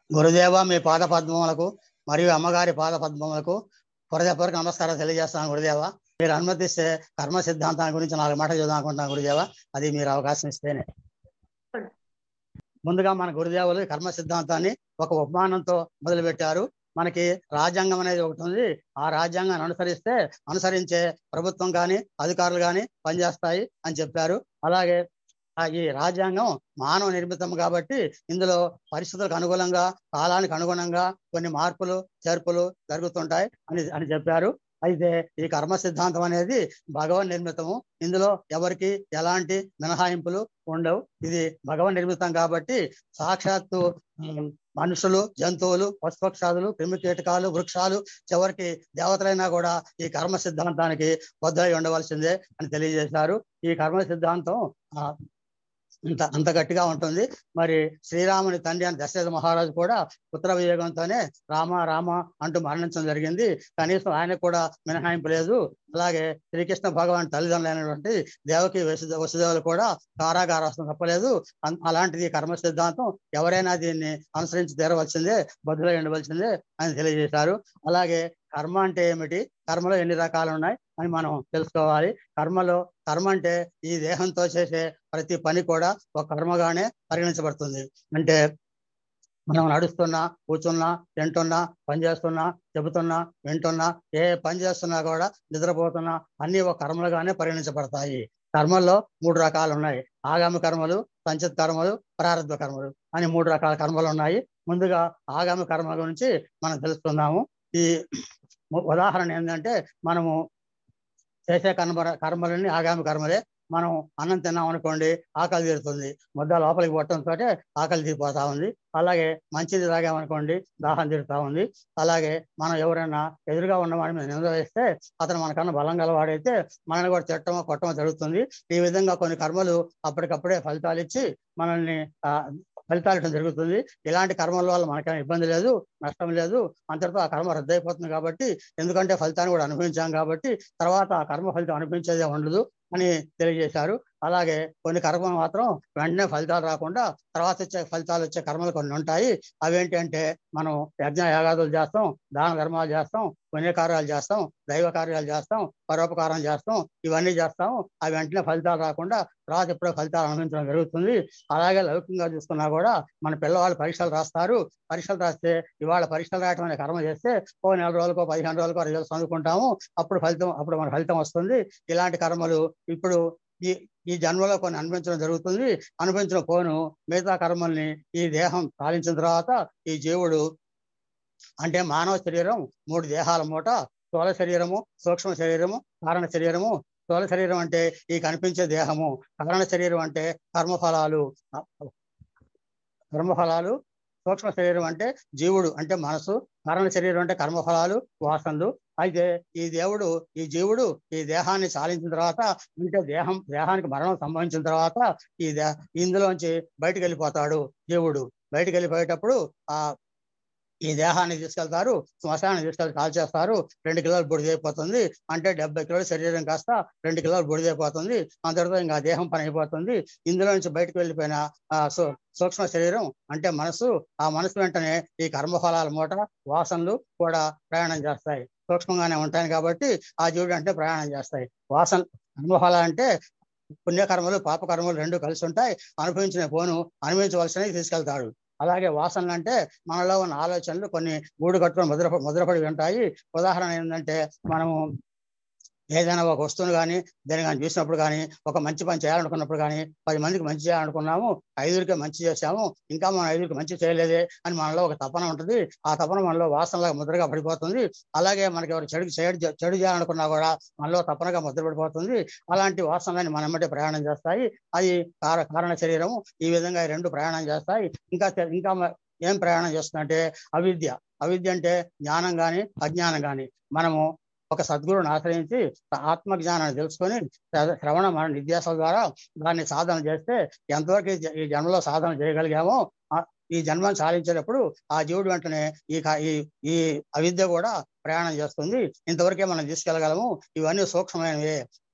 గురుదేవ మీ పాద పద్మములకు మరియు అమ్మగారి పాద పద్మములకు హృదయపూర్వక నమస్కారం తెలియజేస్తాను గురుదేవ మీరు అనుమతిస్తే కర్మ సిద్ధాంతాన్ని గురించి నాలుగు మాటలు చూద్దాం అనుకుంటున్నాను గురుదేవ అది మీరు అవకాశం ఇస్తేనే ముందుగా మన గురుదేవులు కర్మ సిద్ధాంతాన్ని ఒక ఉపమానంతో మొదలుపెట్టారు మనకి రాజ్యాంగం అనేది ఒకటి ఉంది ఆ రాజ్యాంగాన్ని అనుసరిస్తే అనుసరించే ప్రభుత్వం కానీ అధికారులు కానీ పనిచేస్తాయి అని చెప్పారు అలాగే ఆ ఈ రాజ్యాంగం మానవ నిర్మితం కాబట్టి ఇందులో పరిస్థితులకు అనుగుణంగా కాలానికి అనుగుణంగా కొన్ని మార్పులు చేర్పులు జరుగుతుంటాయి అని అని చెప్పారు అయితే ఈ కర్మ సిద్ధాంతం అనేది భగవన్ నిర్మితము ఇందులో ఎవరికి ఎలాంటి మినహాయింపులు ఉండవు ఇది భగవన్ నిర్మితం కాబట్టి సాక్షాత్తు ఉమ్, మనుషులు జంతువులు పశుపక్షాదులు క్రిమి కీటకాలు వృక్షాలు చివరికి దేవతలైనా కూడా ఈ కర్మ సిద్ధాంతానికి బద్దలై ఉండవలసిందే అని తెలియజేశారు ఈ కర్మ సిద్ధాంతం ఆ, అంత అంత గట్టిగా ఉంటుంది మరి శ్రీరాముని తండ్రి అని దశరథ మహారాజు కూడా పుత్ర వియోగంతోనే రామ రామ అంటూ మరణించడం జరిగింది కనీసం ఆయన కూడా మినహాయింపు లేదు అలాగే శ్రీకృష్ణ భగవాన్ తల్లిదండ్రులైనటువంటి దేవకి వసుద వసుదేవులు కూడా కారాగారవస్థం తప్పలేదు అన్- అలాంటిది ఈ కర్మ సిద్ధాంతం ఎవరైనా దీన్ని అనుసరించి తీరవలసిందే బదులై ఉండవలసిందే అని తెలియజేశారు అలాగే కర్మ అంటే ఏమిటి కర్మలో ఎన్ని రకాలు ఉన్నాయి అని మనం తెలుసుకోవాలి కర్మలో కర్మ అంటే ఈ దేహంతో చేసే ప్రతి పని కూడా ఒక కర్మగానే పరిగణించబడుతుంది అంటే మనం నడుస్తున్నా కూర్చున్నా తింటున్నా పని చేస్తున్నా చెబుతున్నా వింటున్నా ఏ పని చేస్తున్నా కూడా నిద్రపోతున్నా అన్ని ఒక కర్మలుగానే పరిగణించబడతాయి కర్మల్లో మూడు రకాలు ఉన్నాయి ఆగామి కర్మలు సంచిత్ కర్మలు ప్రారంభ కర్మలు అని మూడు రకాల కర్మలు ఉన్నాయి ముందుగా ఆగామి కర్మ గురించి మనం తెలుసుకుందాము ఈ ఉదాహరణ ఏంటంటే మనము చేసే కర్మ కర్మలన్నీ ఆగామి కర్మలే మనం అన్నం తిన్నాం అనుకోండి ఆకలి తీరుతుంది ముద్ద లోపలికి పట్టడంతో ఆకలి తీరిపోతా ఉంది అలాగే మంచిది తాగామనుకోండి దాహం తీరుతా ఉంది అలాగే మనం ఎవరైనా ఎదురుగా ఉన్నవాడి మీద నింద వేస్తే అతను మనకన్నా బలం గలవాడైతే మనల్ని కూడా తిట్టమో కొట్టమో జరుగుతుంది ఈ విధంగా కొన్ని కర్మలు అప్పటికప్పుడే ఫలితాలు ఇచ్చి మనల్ని ఆ, ఫలితాలు ఇవ్వడం జరుగుతుంది ఇలాంటి కర్మల వల్ల మనకేం ఇబ్బంది లేదు నష్టం లేదు అంతటితో ఆ కర్మ రద్దయిపోతుంది కాబట్టి ఎందుకంటే ఫలితాన్ని కూడా అనుభవించాం కాబట్టి తర్వాత ఆ కర్మ ఫలితం అనిపించేదే ఉండదు అని తెలియజేశారు అలాగే కొన్ని కర్మలు మాత్రం వెంటనే ఫలితాలు రాకుండా తర్వాత వచ్చే ఫలితాలు వచ్చే కర్మలు కొన్ని ఉంటాయి అవేంటి అంటే మనం యజ్ఞ యాగాదులు చేస్తాం దాన ధర్మాలు చేస్తాం పుణ్యకార్యాలు చేస్తాం దైవ కార్యాలు చేస్తాం పరోపకారం చేస్తాం ఇవన్నీ చేస్తాం అవి వెంటనే ఫలితాలు రాకుండా తర్వాత ఎప్పుడో ఫలితాలు అనుభవించడం జరుగుతుంది అలాగే లౌకికంగా చూసుకున్నా కూడా మన పిల్లవాళ్ళు పరీక్షలు రాస్తారు పరీక్షలు రాస్తే ఇవాళ పరీక్షలు రాయటం అనే కర్మ చేస్తే ఓ నెల రోజులకో పదిహేను రోజులకో రిజల్ట్స్ అందుకుంటాము అప్పుడు ఫలితం అప్పుడు మన ఫలితం వస్తుంది ఇలాంటి కర్మలు ఇప్పుడు ఈ ఈ జన్మలో కొన్ని అనుభవించడం జరుగుతుంది అనుభవించిన పోను మిగతా కర్మల్ని ఈ దేహం పాలించిన తర్వాత ఈ జీవుడు అంటే మానవ శరీరం మూడు దేహాల మూట స్థూల శరీరము సూక్ష్మ శరీరము కారణ శరీరము స్థూల శరీరం అంటే ఈ కనిపించే దేహము కారణ శరీరం అంటే కర్మఫలాలు కర్మఫలాలు సూక్ష్మ శరీరం అంటే జీవుడు అంటే మనసు కారణ శరీరం అంటే కర్మఫలాలు వాసనలు అయితే ఈ దేవుడు ఈ జీవుడు ఈ దేహాన్ని సాధించిన తర్వాత అంటే దేహం దేహానికి మరణం సంభవించిన తర్వాత ఈ దే ఇందులోంచి బయటికి వెళ్ళిపోతాడు జీవుడు బయటికి వెళ్ళిపోయేటప్పుడు ఆ ఈ దేహాన్ని తీసుకెళ్తారు శ్మశానాన్ని తీసుకెళ్ళి కాల్చేస్తారు రెండు కిలోలు బుడిదైపోతుంది అంటే డెబ్బై కిలోల శరీరం కాస్త రెండు కిలోలు బుడిదైపోతుంది అంతటితో ఇంకా ఆ దేహం పని అయిపోతుంది ఇందులో నుంచి బయటకు వెళ్ళిపోయిన ఆ సూ- సూక్ష్మ శరీరం అంటే మనసు ఆ మనసు వెంటనే ఈ కర్మఫలాల మూట వాసనలు కూడా ప్రయాణం చేస్తాయి సూక్ష్మంగానే ఉంటాయి కాబట్టి ఆ జీవుడు అంటే ప్రయాణం చేస్తాయి వాసన కర్మఫలాలు అంటే పుణ్యకర్మలు పాపకర్మలు రెండు కలిసి ఉంటాయి అనుభవించిన పోను అనుభవించవలసినవి తీసుకెళ్తాడు అలాగే వాసనలు అంటే మనలో ఉన్న ఆలోచనలు కొన్ని గూడు కట్టుకొని ముద్ర ముద్రపడి ఉంటాయి ఉదాహరణ ఏంటంటే మనము ఏదైనా ఒక వస్తువును కానీ దేని కానీ చూసినప్పుడు కానీ ఒక మంచి పని చేయాలనుకున్నప్పుడు కానీ పది మందికి మంచి చేయాలనుకున్నాము ఐదుగురికి మంచి చేశాము ఇంకా మనం ఐదుగురికి మంచి చేయలేదే అని మనలో ఒక తపన ఉంటుంది ఆ తపన మనలో వాసనలాగా ముద్రగా పడిపోతుంది అలాగే మనకి ఎవరు చెడు చెడు చెడు చేయాలనుకున్నా కూడా మనలో తపనగా ముద్ర పడిపోతుంది అలాంటి వాసనలని మన ఎమ్మటే ప్రయాణం చేస్తాయి అది కార కారణ శరీరము ఈ విధంగా ఈ రెండు ప్రయాణం చేస్తాయి ఇంకా తె- ఇంకా మ- ఏం ప్రయాణం చేస్తుందంటే అవిద్య అవిద్య అంటే జ్ఞానం గాని అజ్ఞానం గాని మనము ఒక సద్గురుని ఆశ్రయించి ఆత్మ జ్ఞానాన్ని తెలుసుకొని శ్ర- శ్రవణ మన నిధ్యాసల ద్వారా దాన్ని సాధన చేస్తే ఎంతవరకు ఈ జ- ఈ జన్మలో సాధన చేయగలిగామో ఆ- ఈ జన్మను సాధించేటప్పుడు ఆ జీవుడు వెంటనే ఈ క- ఈ ఈ అవిద్య కూడా ప్రయాణం చేస్తుంది ఇంతవరకే మనం తీసుకెళ్ళగలము ఇవన్నీ సూక్ష్మమైనవే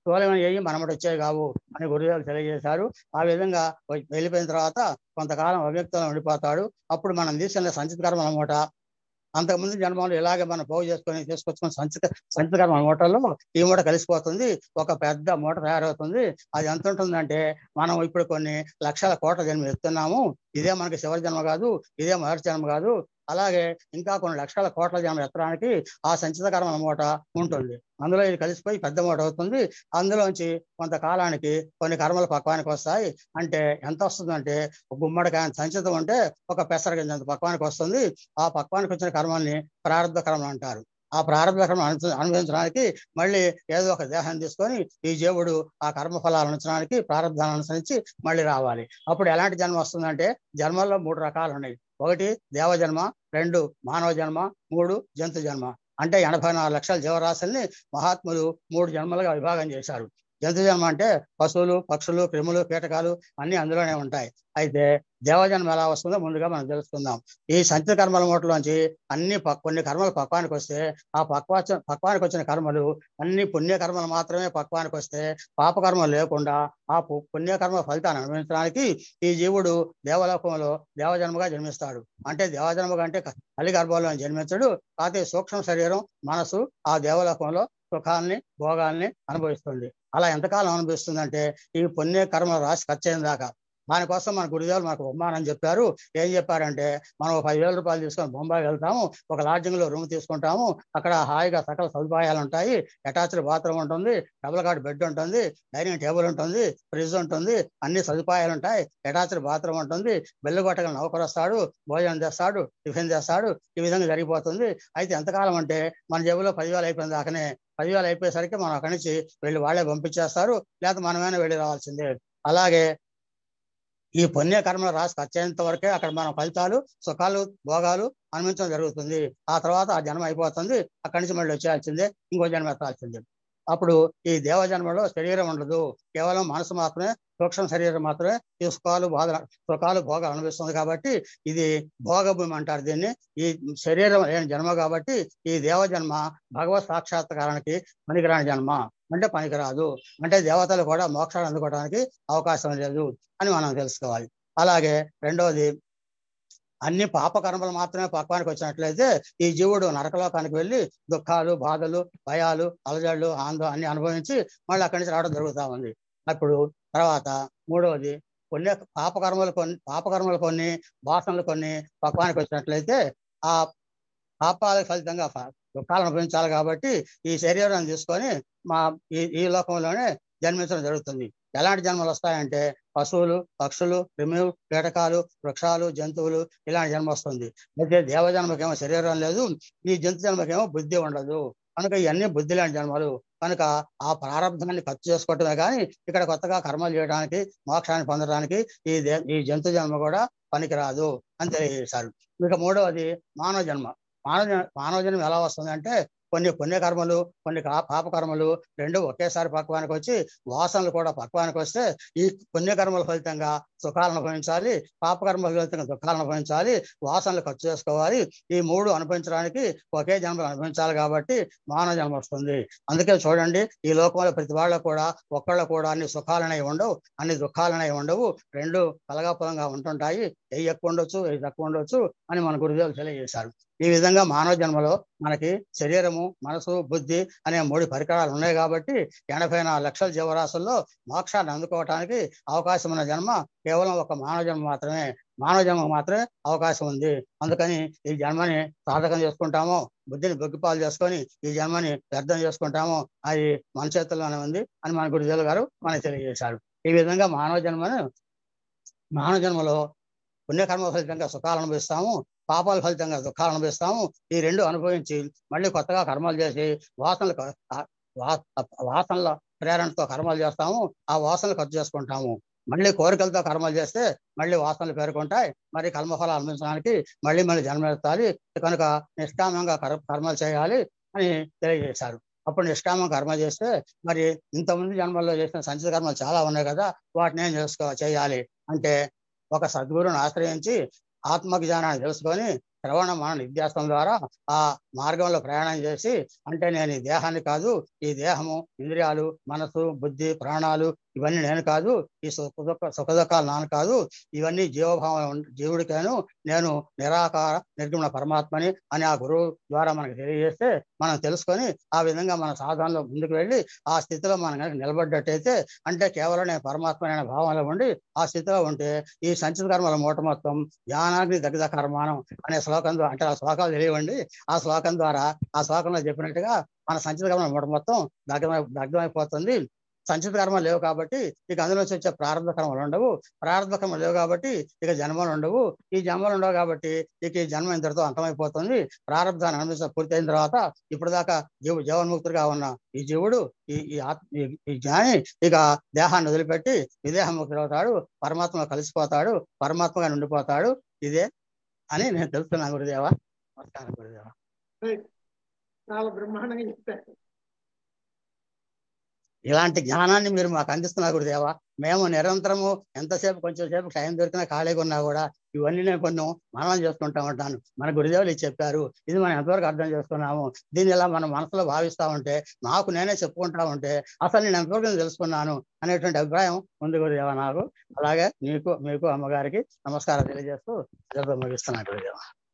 స్థూలమైన ఏవి మనమటి వచ్చేవి కావు అని గురుదేవులు తెలియజేశారు ఆ విధంగా వె- వెళ్ళిపోయిన తర్వాత కొంతకాలం అవ్యక్తంలో ఉండిపోతాడు అప్పుడు మనం తీసుకెళ్ళిన సంచిత కర్మ అనమాట అంతకుముందు జన్మలో ఇలాగే మనం పోగు చేసుకొని తీసుకొచ్చుకున్న సంచిత సంచిత కర్మ మూటల్లో ఈ మూట కలిసిపోతుంది ఒక పెద్ద మూట తయారవుతుంది అది ఎంత ఉంటుందంటే మనం ఇప్పుడు కొన్ని లక్షల కోట్ల జన్మ ఎత్తున్నాము ఇదే మనకి చివరి జన్మ కాదు ఇదే మొదటి జన్మ కాదు అలాగే ఇంకా కొన్ని లక్షల కోట్ల జన్మ ఎత్తడానికి ఆ సంచిత కర్మ మూట ఉంటుంది అందులో ఇది కలిసిపోయి పెద్ద మూట అవుతుంది అందులోంచి కొంతకాలానికి కొన్ని కర్మలు పక్వానికి వస్తాయి అంటే ఎంత వస్తుందంటే ఒక గుమ్మడికాయ సంచితం ఉంటే ఒక పెసర గింజంత పక్వానికి వస్తుంది ఆ పక్వానికి వచ్చిన కర్మల్ని ప్రారంభ కర్మలు అంటారు ఆ ప్రారంభ కర్మ అను- అనుభవించడానికి మళ్ళీ ఏదో ఒక దేహాన్ని తీసుకొని ఈ జీవుడు ఆ కర్మ ఫలాలు అనుసరించడానికి ప్రారంభాన్ని అనుసరించి మళ్ళీ రావాలి అప్పుడు ఎలాంటి జన్మ వస్తుందంటే జన్మల్లో మూడు రకాలు ఉన్నాయి ఒకటి దేవ జన్మ రెండు మానవ జన్మ మూడు జంతు జన్మ అంటే ఎనభై నాలుగు లక్షల జీవరాశుల్ని మహాత్ములు మూడు జన్మలుగా విభాగం చేశారు జంతు జన్మ అంటే పశువులు పక్షులు క్రిములు కీటకాలు అన్ని అందులోనే ఉంటాయి అయితే దేవజన్మ ఎలా వస్తుందో ముందుగా మనం తెలుసుకుందాం ఈ సంచిత కర్మల మూటలోంచి అన్ని పక్- కొన్ని కర్మలు పక్వానికి వస్తే ఆ పక్వా పక్వానికి వచ్చిన కర్మలు అన్ని పుణ్య కర్మలు మాత్రమే పక్వానికి వస్తే పాపకర్మలు లేకుండా ఆ పు- పుణ్యకర్మ ఫలితాన్ని అనుభవించడానికి ఈ జీవుడు దేవలోకంలో దేవజన్మగా జన్మిస్తాడు అంటే దేవజన్మగా అంటే క- తల్లి గర్భంలో జన్మించడు కాకపోతే సూక్ష్మ శరీరం మనసు ఆ దేవలోకంలో సుఖాల్ని భోగాల్ని అనుభవిస్తుంది అలా ఎంతకాలం అనుభవిస్తుందంటే ఈ పుణ్య కర్మ రాసి ఖర్చు అయిన దాకా దానికోసం మన గురుదేవులు మనకు బొమ్మానని చెప్పారు ఏం చెప్పారంటే మనం ఒక పదివేల రూపాయలు తీసుకొని బొంబాయి వెళ్తాము ఒక లాడ్జింగ్ లో రూమ్ తీసుకుంటాము అక్కడ హాయిగా సకల సదుపాయాలు ఉంటాయి అటాచ్డ్ బాత్రూమ్ ఉంటుంది డబుల్ కార్డ్ బెడ్ ఉంటుంది డైనింగ్ టేబుల్ ఉంటుంది ఫ్రిడ్జ్ ఉంటుంది అన్ని సదుపాయాలు ఉంటాయి అటాచ్డ్ బాత్రూమ్ ఉంటుంది బెల్లు కొట్టగల నౌకరు వస్తాడు భోజనం చేస్తాడు టిఫిన్ చేస్తాడు ఈ విధంగా జరిగిపోతుంది అయితే ఎంతకాలం అంటే మన జేబులో పదివేలు అయిపోయిన దాకానే పదివేలు అయిపోయేసరికి మనం అక్కడి నుంచి వెళ్ళి వాళ్ళే పంపించేస్తారు లేకపోతే మనమైనా వెళ్ళి రావాల్సిందే అలాగే ఈ పుణ్య కర్మలు రాసి ఖర్చయినంత వరకే అక్కడ మన ఫలితాలు సుఖాలు భోగాలు అనుభవించడం జరుగుతుంది ఆ తర్వాత ఆ జన్మ అయిపోతుంది అక్కడి నుంచి మళ్ళీ వచ్చేయాల్సిందే ఇంకో జన్మ ఎత్తాల్సిందే అప్పుడు ఈ దేవ జన్మలో శరీరం ఉండదు కేవలం మనసు మాత్రమే సూక్ష్మ శరీరం మాత్రమే ఈ సుఖాలు బాధ సుఖాలు భోగాలు అనుభవిస్తుంది కాబట్టి ఇది భోగభూమి అంటారు దీన్ని ఈ శరీరం లేని జన్మ కాబట్టి ఈ దేవ జన్మ భగవత్ సాక్షాత్కారానికి పనికిరాని జన్మ అంటే పనికిరాదు అంటే దేవతలు కూడా మోక్షాలు అందుకోవడానికి అవకాశం లేదు అని మనం తెలుసుకోవాలి అలాగే రెండవది అన్ని పాపకర్మలు మాత్రమే పక్వానికి వచ్చినట్లయితే ఈ జీవుడు నరకలోకానికి వెళ్ళి దుఃఖాలు బాధలు భయాలు అలజడులు ఆందోళన అన్ని అనుభవించి మళ్ళీ అక్కడి నుంచి రావడం జరుగుతూ ఉంది అప్పుడు తర్వాత మూడవది పుణ్య పాపకర్మలు కొన్ని పాపకర్మలు కొన్ని వాసనలు కొన్ని పక్వానికి వచ్చినట్లయితే ఆ పాపాల ఫలితంగా ఫ- దుఃఖాలు అనుభవించాలి కాబట్టి ఈ శరీరాన్ని తీసుకొని మా ఈ ఈ లోకంలోనే జన్మించడం జరుగుతుంది ఎలాంటి జన్మలు వస్తాయంటే పశువులు పక్షులు క్రిములు కీటకాలు వృక్షాలు జంతువులు ఇలాంటి జన్మ వస్తుంది అయితే దేవ జన్మకేమో శరీరం లేదు ఈ జంతు జన్మకేమో బుద్ధి ఉండదు కనుక ఇవన్నీ బుద్ధి లాంటి జన్మలు కనుక ఆ ప్రారంభాన్ని ఖర్చు చేసుకోవటమే కానీ ఇక్కడ కొత్తగా కర్మలు చేయడానికి మోక్షాన్ని పొందడానికి ఈ దే ఈ జంతు జన్మ కూడా పనికిరాదు అని తెలియజేశారు ఇక మూడవది మానవ జన్మ మానవ జన్మ మానవ జన్మ ఎలా వస్తుంది అంటే కొన్ని పుణ్యకర్మలు కొన్ని కా- పాపకర్మలు రెండు ఒకేసారి పక్వానికి వచ్చి వాసనలు కూడా పక్వానికి వస్తే ఈ పుణ్యకర్మల ఫలితంగా సుఖాలను అనుభవించాలి పాపకర్మల ఫలితంగా దుఃఖాలను అనుభవించాలి వాసనలు ఖర్చు చేసుకోవాలి ఈ మూడు అనుభవించడానికి ఒకే జన్మలు అనుభవించాలి కాబట్టి మానవ జన్మ వస్తుంది అందుకే చూడండి ఈ లోకంలో ప్రతి వాళ్ళకు కూడా ఒక్కళ్ళు కూడా అన్ని సుఖాలనేవి ఉండవు అన్ని దుఃఖాలనేవి ఉండవు రెండు కలగాపులంగా ఉంటుంటాయి ఏ ఎక్కువ ఉండొచ్చు ఏ తక్కువ ఉండొచ్చు అని మన గురుదేవులు తెలియజేశారు ఈ విధంగా మానవ జన్మలో మనకి శరీరము మనసు బుద్ధి అనే మూడు పరికరాలు ఉన్నాయి కాబట్టి ఎనభై నాలుగు లక్షల జీవరాశుల్లో మోక్షాన్ని అందుకోవటానికి అవకాశం ఉన్న జన్మ కేవలం ఒక మానవ జన్మ మాత్రమే మానవ జన్మ మాత్రమే అవకాశం ఉంది అందుకని ఈ జన్మని సాధకం చేసుకుంటామో బుద్ధిని బొగ్గిపాలు చేసుకొని ఈ జన్మని వ్యర్థం చేసుకుంటామో అది మన చేతుల్లోనే ఉంది అని మన గురుదేవులు గారు మనకు తెలియజేశారు ఈ విధంగా మానవ జన్మను మానవ జన్మలో పుణ్యకర్మ ఫలితంగా సుఖాలు అనుభవిస్తాము పాపాల ఫలితంగా దుఃఖాలు అనుభవిస్తాము ఈ రెండు అనుభవించి మళ్ళీ కొత్తగా కర్మలు చేసి వాసనలు క- ఆ- వా- వాసనల ప్రేరణతో కర్మలు చేస్తాము ఆ వాసనలు ఖర్చు చేసుకుంటాము మళ్ళీ కోరికలతో కర్మలు చేస్తే మళ్ళీ వాసనలు పేరుకుంటాయి మరి కర్మఫలాలు అనుభవించడానికి మళ్ళీ మళ్ళీ జన్మెత్తాలి కనుక నిష్కామంగా కర్ కర్మలు చేయాలి అని తెలియజేశారు అప్పుడు నిష్కామం కర్మ చేస్తే మరి ఇంతమంది జన్మల్లో చేసిన సంచిత కర్మలు చాలా ఉన్నాయి కదా వాటిని ఏం చేసుకో చేయాలి అంటే ఒక సద్గురుని ఆశ్రయించి ఆత్మజ్ఞానాన్ని తెలుసుకొని శ్రవణ మన నిత్యాసం ద్వారా ఆ మార్గంలో ప్రయాణం చేసి అంటే నేను ఈ దేహాన్ని కాదు ఈ దేహము ఇంద్రియాలు మనసు బుద్ధి ప్రాణాలు ఇవన్నీ నేను కాదు ఈ సుఖ దుఃఖ సుఖ దుఃఖాలు నాను కాదు ఇవన్నీ జీవభావం ఉన్న- జీవుడికేను నేను నిరాకార నిర్గుణ పరమాత్మని అని ఆ గురువు ద్వారా మనకు తెలియజేస్తే మనం తెలుసుకొని ఆ విధంగా మన సాధనలో ముందుకు వెళ్ళి ఆ స్థితిలో మనం కనుక నిలబడ్డట్టయితే అంటే కేవలం నేను పరమాత్మ అనే భావంలో ఉండి ఆ స్థితిలో ఉంటే ఈ సంచిత కర్మల మూట మొత్తం జ్ఞానాగ్ని దగ్ధ కర్మానం అనే శ్లోకం ద్వారా అంటే ఆ శ్లోకాలు తెలియవండి ఆ శ్లోకం ద్వారా ఆ శ్లోకంలో చెప్పినట్టుగా మన సంచిత కర్మల మూట మొత్తం దగ్ధమై దగ్ధమైపోతుంది సంచిత కర్మలు లేవు కాబట్టి ఇక అందులోంచి వచ్చే ప్రారంభ కర్మలు ఉండవు ప్రారంభ కర్మలు లేవు కాబట్టి ఇక జన్మలు ఉండవు ఈ జన్మలు ఉండవు కాబట్టి ఇక ఈ జన్మ ఇంతటితో అంతమైపోతుంది ప్రారంభాన్ని అనుభవించ పూర్తయిన తర్వాత ఇప్పుడు దాకా జీవు జీవన్ముక్తుడిగా ఉన్న ఈ జీవుడు ఈ ఈ ఆత్మ ఈ- ఈ జ్ఞాని ఇక దేహాన్ని వదిలిపెట్టి విదేహముక్తుడు అవుతాడు పరమాత్మ కలిసిపోతాడు పరమాత్మగా ఉండిపోతాడు ఇదే అని నేను తెలుస్తున్నాను గురుదేవ నమస్కారం గురుదేవ చాలా బ్రహ్మాండంగా చెప్పారు ఇలాంటి జ్ఞానాన్ని మీరు మాకు అందిస్తున్నారు గురుదేవ మేము నిరంతరము ఎంతసేపు కొంచెం సేపు టైం దొరికినా ఖాళీగా ఉన్నా కూడా ఇవన్నీ నేను కొన్ని మననం చేసుకుంటా ఉంటాను మన గురుదేవులు ఇది చెప్పారు ఇది మనం ఎంతవరకు అర్థం చేసుకున్నాము దీన్ని ఇలా మన మనసులో భావిస్తా ఉంటే నాకు నేనే చెప్పుకుంటా ఉంటే అసలు నేను ఎంతవరకు నేను తెలుసుకున్నాను అనేటువంటి అభిప్రాయం ఉంది గురుదేవ నాకు అలాగే మీకు మీకు అమ్మగారికి నమస్కారం తెలియజేస్తూ ముగిస్తున్నాను గురుదేవ